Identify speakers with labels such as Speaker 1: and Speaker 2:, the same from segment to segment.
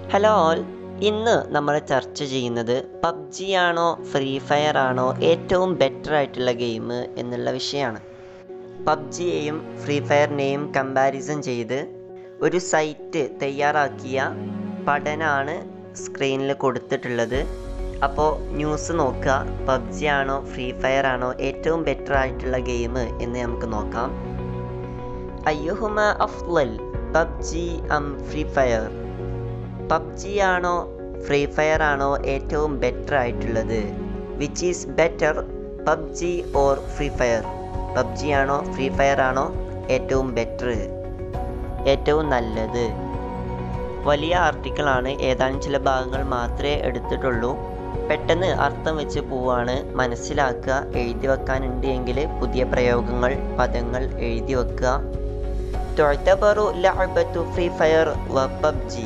Speaker 1: hello all ഇന്ന് നമ്മൾ ചർച്ച ചെയ്യുന്നത് പബ്ജി ആണോ ഫ്രീ ഫയർ ആണോ ഏറ്റവും ബെറ്റർ ആയിട്ടുള്ള ഗെയിം എന്നുള്ള വിഷയമാണ് പബ്ജിയെയും ഫ്രീ ഫയറിനെയും കമ്പാരിസൺ ചെയ്ത് ഒരു സൈറ്റ് തയ്യാറാക്കിയ പഠനമാണ് സ്ക്രീനിൽ കൊടുത്തിട്ടുള്ളത് അപ്പോൾ ന്യൂസ് നോക്കുക പബ്ജി ആണോ ഫ്രീ ഫയർ ആണോ ഏറ്റവും ബെറ്റർ ആയിട്ടുള്ള ഗെയിം എന്ന് നമുക്ക് നോക്കാം അയ്യുഹുമ അഫ്ലൽ PUBG um Free Fire PUBG ആണോ ഫ്രീ ഫയർ ആണോ ഏറ്റവും ബെറ്റർ ആയിട്ടുള്ളത് which is better PUBG or Free Fire PUBG ആണോ ഫ്രീ ഫയർ ആണോ ഏറ്റവും ബെറ്റർ ഏറ്റവും നല്ലത് വലിയ ആർട്ടിക്കിളാണ് ഏതാനും ചില ഭാഗങ്ങൾ മാത്രമേ എടുത്തിട്ടുള്ളൂ പെട്ടെന്ന് അർത്ഥം വെച്ച് പോവാണ് മനസ്സിലാക്കുക എഴുതി വെക്കാനുണ്ട് എങ്കിൽ പുതിയ പ്രയോഗങ്ങൾ പദങ്ങൾ എഴുതി വെക്കുക തുഴത്തബറു ലഅബത്തു ഫ്രീ ഫയർ വ പബ്ജി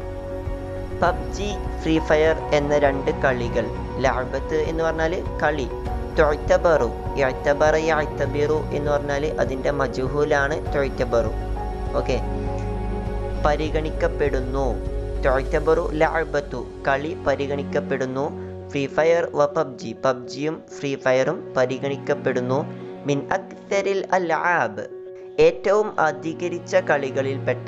Speaker 1: പബ്ജി ഫ്രീ ഫയർ എന്ന രണ്ട് കളികൾ ലഅബത്ത് എന്ന് പറഞ്ഞാൽ കളി തുഴത്തബറു യഅ്തബറ യഅ്തബിറു എന്ന് പറഞ്ഞാൽ അതിൻ്റെ മജുഹൂലാണ് തുഴത്തബറു ഓക്കെ പരിഗണിക്കപ്പെടുന്നു തുഴത്തബറു ലഅബത്തു കളി പരിഗണിക്കപ്പെടുന്നു ഫ്രീ ഫയർ വ പബ്ജി പബ്ജിയും ഫ്രീ ഫയറും പരിഗണിക്കപ്പെടുന്നു മിൻ അക്തരിൽ അൽആബ് ഏറ്റവും അധികരിച്ച കളികളിൽപ്പെട്ട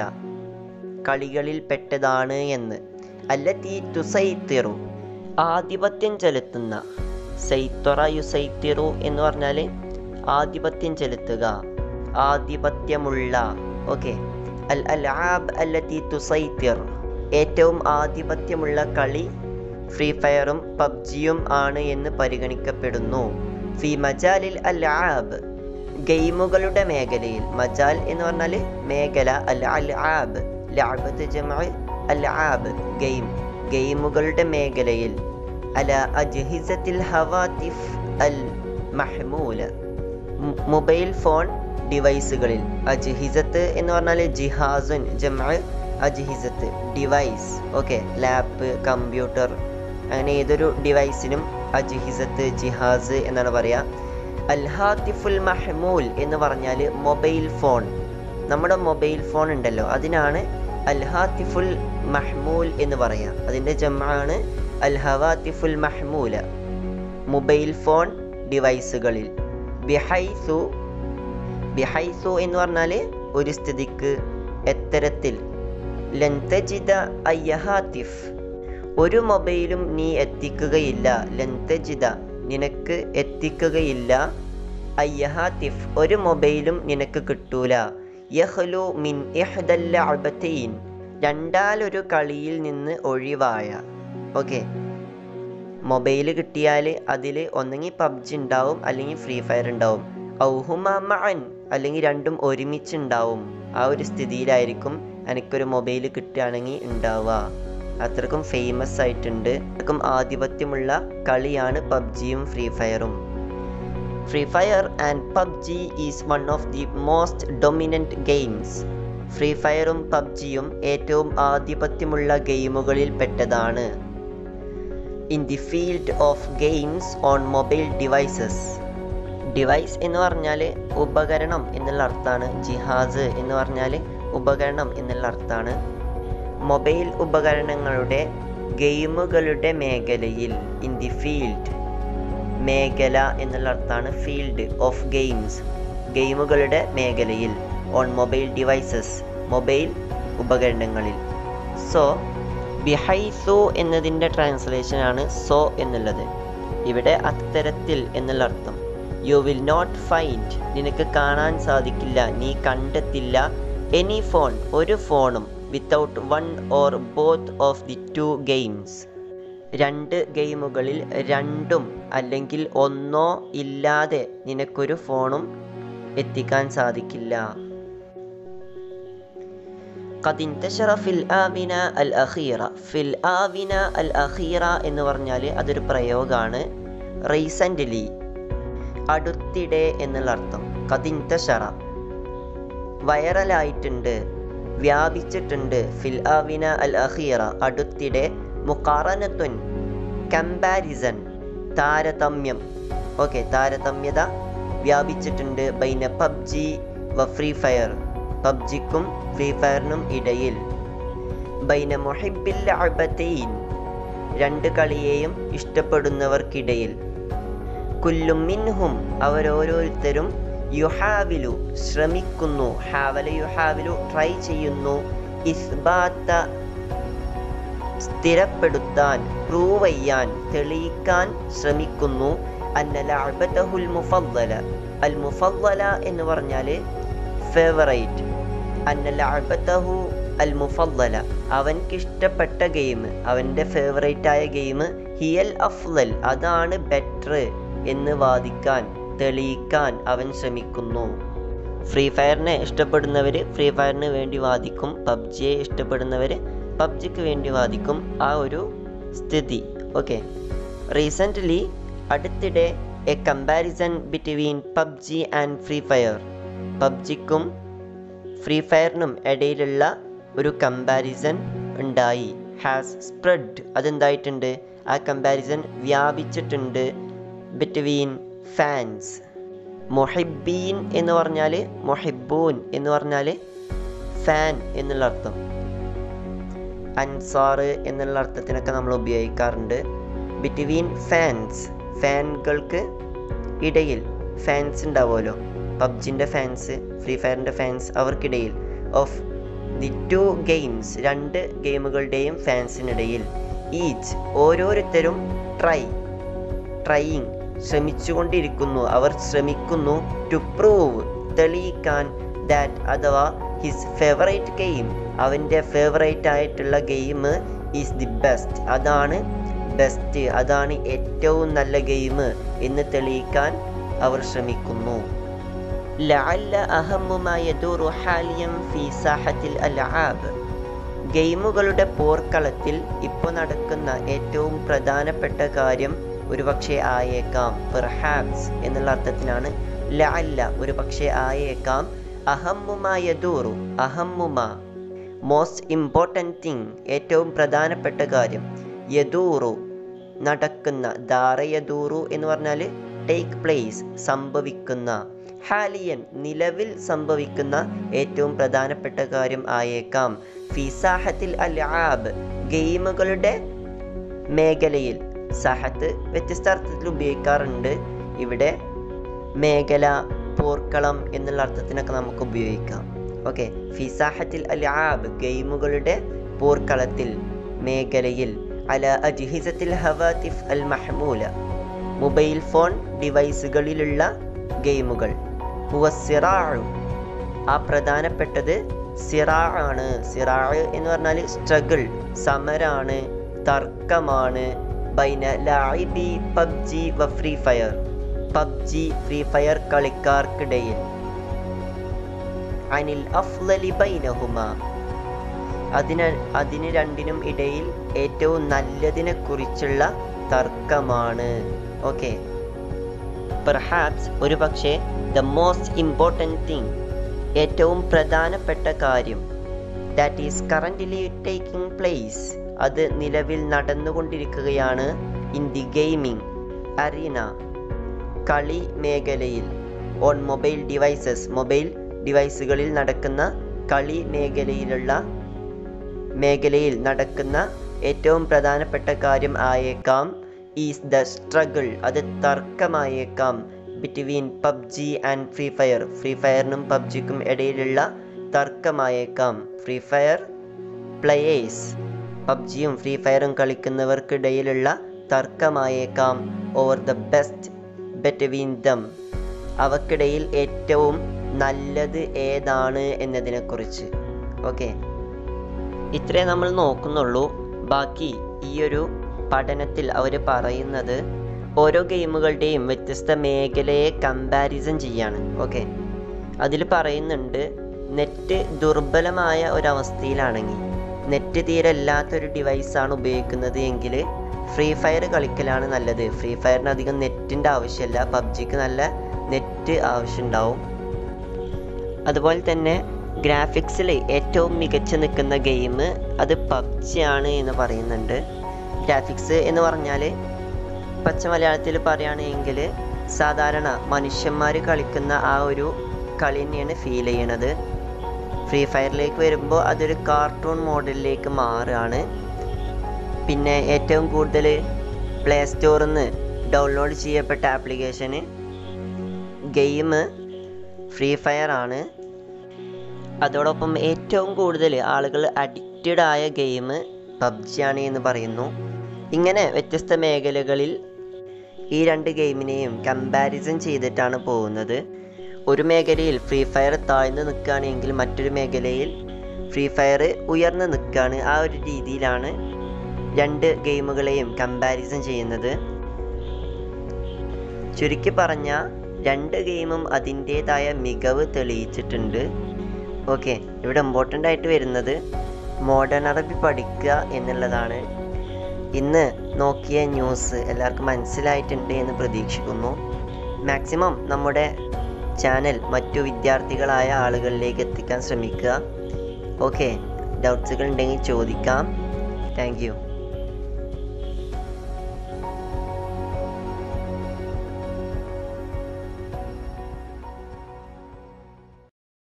Speaker 1: കളികളിൽപ്പെട്ടതാണ് എന്ന് അല്ലത്തി തുസൈത്തിറു ആധിപത്യം ചെലുത്തുന്ന സൈത്തൊറ യുസൈത്തിറു എന്ന് പറഞ്ഞാൽ ആധിപത്യം ചെലുത്തുക ആധിപത്യമുള്ള ഓക്കെ അൽ അൽആബ് അല്ലത്തി തുസൈത്തിർ ഏറ്റവും ആധിപത്യമുള്ള കളി ഫ്രീ ഫയറും പബ്ജിയും ആണ് എന്ന് പരിഗണിക്കപ്പെടുന്നു ഫി മജാലിൽ അൽആബ് ഗെയിമുകളുടെ മേഖലയിൽ മജാൽ എന്ന് പറഞ്ഞാൽ മേഖല അൽ അൽ ആബ് ലാബത്ത് ജമ അൽ ആബ് ഗെയിം ഗെയിമുകളുടെ മേഖലയിൽ അല അജ്ഹിസത്തിൽ ഹവാത്തിഫ് അൽ മഹ്മൂല മൊബൈൽ ഫോൺ ഡിവൈസുകളിൽ അജ്ഹിസത്ത് എന്ന് പറഞ്ഞാൽ ജിഹാസുൻ ജമ അജ്ഹിസത്ത് ഡിവൈസ് ഓക്കെ ലാപ്പ് കമ്പ്യൂട്ടർ അങ്ങനെ ഏതൊരു ഡിവൈസിനും അജ്ഹിസത്ത് ജിഹാസ് എന്നാണ് പറയുക അൽഹാത്തിഫുൽ മഹ്മൂൽ എന്ന് പറഞ്ഞാൽ മൊബൈൽ ഫോൺ നമ്മുടെ മൊബൈൽ ഫോൺ ഉണ്ടല്ലോ അതിനാണ് അൽഹാത്തിഫുൽ മഹ്മൂൽ എന്ന് പറയാം അതിൻ്റെ ജമ്മാണ് അൽഹവാത്തിഫുൽ മഹ്മൂല മൊബൈൽ ഫോൺ ഡിവൈസുകളിൽ ബിഹൈസു ബിഹൈസു എന്ന് പറഞ്ഞാൽ ഒരു സ്ഥിതിക്ക് എത്തരത്തിൽ ലന്തജിത അയ്യഹാത്തിഫ് ഒരു മൊബൈലും നീ എത്തിക്കുകയില്ല ലന്തജിത നിനക്ക് എത്തിക്കുകയില്ല അയ്യഹാത്തിഫ് ഒരു മൊബൈലും നിനക്ക് കിട്ടൂല യഹ്ലു മിൻ ഇഹ്ദല്ല അബത്തീൻ രണ്ടാലൊരു കളിയിൽ നിന്ന് ഒഴിവായ ഓക്കെ മൊബൈൽ കിട്ടിയാൽ അതിൽ ഒന്നെങ്കിൽ പബ്ജി ഉണ്ടാവും അല്ലെങ്കിൽ ഫ്രീ ഫയർ ഉണ്ടാവും ഔഹുമ മഅൻ അല്ലെങ്കിൽ രണ്ടും ഒരുമിച്ചുണ്ടാവും ആ ഒരു സ്ഥിതിയിലായിരിക്കും എനിക്കൊരു മൊബൈൽ കിട്ടുകയാണെങ്കിൽ ഉണ്ടാവുക അത്രക്കും ഫേമസ് ആയിട്ടുണ്ട് അത്രക്കും ആധിപത്യമുള്ള കളിയാണ് പബ്ജിയും ഫ്രീ ഫയറും Free Fire and PUBG is one of the most dominant games Free ഫയറും പബ്ജിയും ഏറ്റവും ആധിപത്യമുള്ള ഗെയിമുകളിൽ പെട്ടതാണ് in the field of games on mobile devices device എന്ന് പറഞ്ഞാൽ ഉപകരണം എന്നുള്ള അർത്ഥമാണ് ജിഹാസ് എന്ന് പറഞ്ഞാൽ ഉപകരണം എന്നുള്ള അർത്ഥമാണ് മൊബൈൽ ഉപകരണങ്ങളുടെ ഗെയിമുകളുടെ മേഖലയിൽ ഇൻ ദി ഫീൽഡ് മേഖല എന്നുള്ള അർത്ഥമാണ് ഫീൽഡ് ഓഫ് ഗെയിംസ് ഗെയിമുകളുടെ മേഖലയിൽ ഓൺ മൊബൈൽ ഡിവൈസസ് മൊബൈൽ ഉപകരണങ്ങളിൽ സോ ബിഹൈസു എന്നതിൻ്റെ ട്രാൻസ്ലേഷനാണ് സോ എന്നുള്ളത് ഇവിടെ അത്തരത്തിൽ എന്നുള്ള അർത്ഥം യു വിൽ നോട്ട് ഫൈൻഡ് നിനക്ക് കാണാൻ സാധിക്കില്ല നീ കണ്ടെത്തില്ല എനി ഫോൺ ഒരു ഫോണും without one or both of the two games രണ്ട് ഗെയിമുകളിൽ രണ്ടും അല്ലെങ്കിൽ ഒന്നോ ഇല്ലാതെ നിനക്കൊരു ഫോണും എത്തിക്കാൻ സാധിക്കില്ല കതിൻതശറ ഫിൽ ആവിന അൽ അഖീറ ഫിൽ ആവിന അൽ അഖീറ എന്ന് പറഞ്ഞാൽ അതൊരു പ്രയോഗമാണ് റീസെൻ്റ്ലി അടുത്തിടെ എന്നുള്ള അർത്ഥം കതിൻതശറ വൈറലായിട്ടുണ്ട് വ്യാപിച്ചിട്ടുണ്ട് ഫിൽ ആവിന അൽ അഖീറ അടുത്തിടെ മുക്കാറനത്തുൻ കമ്പാരിസൺ താരതമ്യം ഓക്കെ താരതമ്യത വ്യാപിച്ചിട്ടുണ്ട് ബൈന പബ്ജി വ ഫ്രീ ഫയർ പബ്ജിക്കും ഫ്രീ ഫയറിനും ഇടയിൽ ബൈന മുഹിബിൽ ലഅബതൈൻ രണ്ട് കളിയെയും ഇഷ്ടപ്പെടുന്നവർക്കിടയിൽ കുല്ലും മിൻഹും അവരോരോരുത്തരും യുഹാവിലു ശ്രമിക്കുന്നു ഹാവല യുഹാവിലു ട്രൈ ചെയ്യുന്നു ഇസ്ബാത്ത സ്ഥിരപ്പെടുത്താൻ പ്രൂവ് ചെയ്യാൻ തെളിയിക്കാൻ ശ്രമിക്കുന്നു അന്ന ലഅബതഹുൽ മുഫദ്ദല അൽ മുഫദ്ദല എന്ന് പറഞ്ഞാൽ ഫേവറേറ്റ് അന്ന ലഅബതഹു അൽ മുഫദ്ദല അവൻക്ക് ഇഷ്ടപ്പെട്ട ഗെയിം അവൻ്റെ ഫേവറേറ്റ് ആയ ഗെയിം ഹിയൽ അഫ്ലൽ അതാണ് ബെറ്റർ എന്ന് വാദിക്കാൻ തെളിയിക്കാൻ അവൻ ശ്രമിക്കുന്നു ഫ്രീ ഫയറിനെ ഇഷ്ടപ്പെടുന്നവർ ഫ്രീ ഫയറിന് വേണ്ടി വാദിക്കും പബ്ജിയെ ഇഷ്ടപ്പെടുന്നവർ പബ്ജിക്ക് വേണ്ടി വാദിക്കും ആ ഒരു സ്ഥിതി ഓക്കെ റീസെൻ്റ്ലി അടുത്തിടെ a comparison between PUBG and Free Fire പബ്ജിക്കും ഫ്രീ ഫയറിനും ഇടയിലുള്ള ഒരു കമ്പാരിസൺ ഉണ്ടായി ഹാസ് സ്പ്രെഡ് അതെന്തായിട്ടുണ്ട് ആ കമ്പാരിസൺ വ്യാപിച്ചിട്ടുണ്ട് ബിറ്റ്വീൻ ഫാൻസ് മൊഹിബീൻ എന്ന് പറഞ്ഞാൽ മൊഹിബൂൻ എന്ന് പറഞ്ഞാൽ ഫാൻ എന്നുള്ള അർത്ഥം അൻസാർ എന്നുള്ള അർത്ഥത്തിനൊക്കെ നമ്മൾ ഉപയോഗിക്കാറുണ്ട് ബിറ്റ്വീൻ ഫാൻസ് ഫാനുകൾക്ക് ഇടയിൽ ഫാൻസ് ഉണ്ടാവുമല്ലോ പബ്ജിൻ്റെ ഫാൻസ് ഫ്രീ ഫയറിൻ്റെ ഫാൻസ് അവർക്കിടയിൽ ഓഫ് ദി ടു ഗെയിംസ് രണ്ട് ഗെയിമുകളുടെയും ഫാൻസിനിടയിൽ ഈച്ച് ഓരോരുത്തരും ട്രൈ ട്രൈയിങ് ശ്രമിച്ചുകൊണ്ടിരിക്കുന്നു അവർ ശ്രമിക്കുന്നു ടു പ്രൂവ് തെളിയിക്കാൻ ദാറ്റ് അഥവാ ഹിസ് ഫേവറേറ്റ് ഗെയിം അവൻ്റെ ഫേവറേറ്റ് ആയിട്ടുള്ള ഗെയിം ഈസ് ദി ബെസ്റ്റ് അതാണ് ബെസ്റ്റ് അതാണ് ഏറ്റവും നല്ല ഗെയിം എന്ന് തെളിയിക്കാൻ അവർ ശ്രമിക്കുന്നു ലഅല്ല അഹമ്മു മാ യദൂറു ഹാലിയം ഫി സാഹത്തിൽ അൽആബ് ഗെയിമുകളുടെ പോർക്കളത്തിൽ ഇപ്പോൾ നടക്കുന്ന ഏറ്റവും പ്രധാനപ്പെട്ട കാര്യം ഒരുപക്ഷെ ആയേക്കാം പെർഹാപ്സ് എന്നുള്ള അർത്ഥത്തിനാണ് ലഅല്ല ഒരു പക്ഷേ ആയേക്കാം അഹമ്മുമാ യദൂറു അഹമ്മുമ മോസ്റ്റ് ഇമ്പോർട്ടൻറ്റ് തിങ് ഏറ്റവും പ്രധാനപ്പെട്ട കാര്യം യദൂറു നടക്കുന്ന ദാറയദൂറു എന്ന് പറഞ്ഞാൽ ടേക്ക് പ്ലേസ് സംഭവിക്കുന്ന ഹാലിയൻ നിലവിൽ സംഭവിക്കുന്ന ഏറ്റവും പ്രധാനപ്പെട്ട കാര്യം ആയേക്കാം ഫിസാഹത്തിൽ അൽ ആബ് ഗെയിമുകളുടെ മേഖലയിൽ സഹത്ത് വ്യത്യസ്ത അർത്ഥത്തിൽ ഉപയോഗിക്കാറുണ്ട് ഇവിടെ മേഖല പോർക്കളം എന്നുള്ള അർത്ഥത്തിനൊക്കെ നമുക്ക് ഉപയോഗിക്കാം ഓക്കെ ഫിസാഹത്തിൽ അൽ ആബ് ഗെയിമുകളുടെ പോർക്കളത്തിൽ മേഖലയിൽ അല അജ്ഹിസത്തിൽ ഹവാത്തിഫ് അൽ മഹ്മൂല മൊബൈൽ ഫോൺ ഡിവൈസുകളിലുള്ള ഗെയിമുകൾ ഹുവ സിറാഴു ആ പ്രധാനപ്പെട്ടത് സിറാ ആണ് സിറാ എന്ന് പറഞ്ഞാൽ സ്ട്രഗിൾ സമരാണ് തർക്കമാണ് ബൈന ലായിബി പബ്ജി വ Free Fire PUBG Free Fire കളിക്കാർക്കിടയിൽ അനിൽ അഫ്ലലി ബൈനഹുമ അതിന് അതിന് രണ്ടിനും ഇടയിൽ ഏറ്റവും നല്ലതിനെ കുറിച്ചുള്ള തർക്കമാണ് ഓക്കെ പെർഹാപ്സ് ഒരു പക്ഷേ ദ മോസ്റ്റ് ഇമ്പോർട്ടൻറ്റ് തിങ് ഏറ്റവും പ്രധാനപ്പെട്ട കാര്യം that is currently taking place അത് നിലവിൽ നടന്നുകൊണ്ടിരിക്കുകയാണ് ഇൻ ദി ഗെയിമിംഗ് അരീന കളി മേഖലയിൽ ഓൺ മൊബൈൽ ഡിവൈസസ് മൊബൈൽ ഡിവൈസുകളിൽ നടക്കുന്ന കളി മേഖലയിലുള്ള മേഖലയിൽ നടക്കുന്ന ഏറ്റവും പ്രധാനപ്പെട്ട കാര്യം ആയേക്കാം ഈസ് ദ സ്ട്രഗിൾ അത് തർക്കമായേക്കാം between PUBG and Free Fire Free ഫയറിനും പബ്ജിക്കും ഇടയിലുള്ള തർക്കമായേക്കാം ഫ്രീ ഫയർ പ്ലേയേഴ്സ് പബ്ജിയും ഫ്രീ ഫയറും കളിക്കുന്നവർക്കിടയിലുള്ള തർക്കമായേക്കാം over the best between them അവക്കിടയിൽ ഏറ്റവും നല്ലത് ഏതാണ് എന്നതിനെക്കുറിച്ച് ഓക്കെ ഇത്രേ നമ്മൾ നോക്കുന്നുള്ളൂ ബാക്കി ഈ ഒരു പഠനത്തിൽ അവർ പറയുന്നത് ഓരോ ഗെയിമുകളുടെയും വ്യത്യസ്ത മേഖലയെ കമ്പാരിസൺ ചെയ്യാണ് ഓക്കെ അതിൽ പറയുന്നുണ്ട് നെറ്റ് ദുർബലമായ ഒരവസ്ഥയിലാണെങ്കിൽ നെറ്റ് തീരെ ഇല്ലാത്തൊരു ഡിവൈസാണ് ഉപയോഗിക്കുന്നത് എങ്കിൽ ഫ്രീ ഫയർ കളിക്കലാണ് നല്ലത് ഫ്രീ ഫയറിന് അധികം നെറ്റിൻ്റെ ആവശ്യമില്ല പബ്ജിക്ക് നല്ല നെറ്റ് ആവശ്യമുണ്ടാവും അതുപോലെ തന്നെ ഗ്രാഫിക്സിൽ ഏറ്റവും മികച്ചു നിൽക്കുന്ന ഗെയിം അത് പബ്ജി ആണ് എന്ന് പറയുന്നുണ്ട് ഗ്രാഫിക്സ് എന്ന് പറഞ്ഞാൽ പച്ച മലയാളത്തിൽ പറയുകയാണെങ്കിൽ സാധാരണ മനുഷ്യന്മാർ കളിക്കുന്ന ആ ഒരു കളി തന്നെയാണ് ഫീൽ ചെയ്യണത് ഫ്രീ ഫയറിലേക്ക് വരുമ്പോൾ അതൊരു കാർട്ടൂൺ മോഡലിലേക്ക് മാറുകയാണ് പിന്നെ ഏറ്റവും കൂടുതൽ പ്ലേ സ്റ്റോറിൽ നിന്ന് ഡൗൺലോഡ് ചെയ്യപ്പെട്ട ആപ്ലിക്കേഷന് ഗെയിം ഫ്രീ ഫയർ ആണ് അതോടൊപ്പം ഏറ്റവും കൂടുതൽ ആളുകൾ അഡിക്റ്റഡ് ആയ ഗെയിം പബ്ജിയാണ് എന്ന് പറയുന്നു ഇങ്ങനെ വ്യത്യസ്ത മേഖലകളിൽ ഈ രണ്ട് ഗെയിമിനെയും കമ്പാരിസൺ ചെയ്തിട്ടാണ് പോകുന്നത് ഒരു മേഖലയിൽ ഫ്രീ ഫയർ താഴ്ന്നു നിൽക്കുകയാണെങ്കിൽ മറ്റൊരു മേഖലയിൽ ഫ്രീ ഫയർ ഉയർന്നു നിൽക്കുകയാണ് ആ ഒരു രീതിയിലാണ് രണ്ട് ഗെയിമുകളെയും കമ്പാരിസൺ ചെയ്യുന്നത് ചുരുക്കി പറഞ്ഞ രണ്ട് ഗെയിമും അതിൻ്റേതായ മികവ് തെളിയിച്ചിട്ടുണ്ട് ഓക്കെ ഇവിടെ ഇമ്പോർട്ടൻ്റ് ആയിട്ട് വരുന്നത് മോഡേൺ അറബി പഠിക്കുക എന്നുള്ളതാണ് ഇന്ന് നോക്കിയ ന്യൂസ് എല്ലാവർക്കും മനസ്സിലായിട്ടുണ്ട് എന്ന് പ്രതീക്ഷിക്കുന്നു മാക്സിമം നമ്മുടെ ചാനൽ മറ്റു വിദ്യാർത്ഥികളായ ആളുകളിലേക്ക് എത്തിക്കാൻ ശ്രമിക്കുക ഓക്കെ ഡൗട്ട്സുകൾ ഉണ്ടെങ്കിൽ ചോദിക്കാം താങ്ക് യു